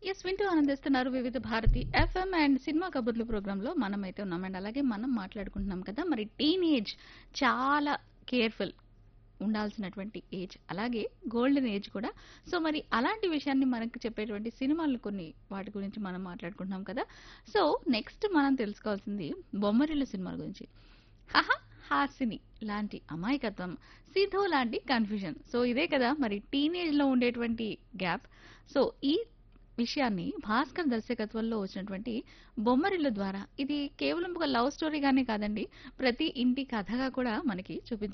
yes వింటూ ఆనందిస్తున్నారు వివిధ భారతి ఎఫ్ఎం అండ్ సినిమా కబుర్లు ప్రోగ్రాంలో మనం అయితే ఉన్నాం అండ్ అలాగే మనం మాట్లాడుకుంటున్నాం కదా మరి టీనేజ్ చాలా కేర్ఫుల్ ఉండాల్సినటువంటి ఏజ్ అలాగే గోల్డెన్ ఏజ్ కూడా సో మరి అలాంటి విషయాన్ని మనకు చెప్పేటువంటి సినిమాలు కొన్ని వాటి గురించి మనం మాట్లాడుకుంటున్నాం కదా సో నెక్స్ట్ మనం తెలుసుకోవాల్సింది బొమ్మరిల్లు సినిమాల గురించి హహ హాసిని లాంటి అమాయకత్వం సిద్ధో లాంటి కన్ఫ్యూజన్ సో ఇదే కదా మరి టీనేజ్ లో ఉండేటువంటి గ్యాప్ సో ఈ విషయాన్ని భాస్కర్ దర్శకత్వంలో వచ్చినటువంటి బొమ్మరిల్లు ద్వారా ఇది కేవలం ఒక లవ్ స్టోరీగానే కాదండి ప్రతి ఇంటి కథగా కూడా మనకి చూపించారు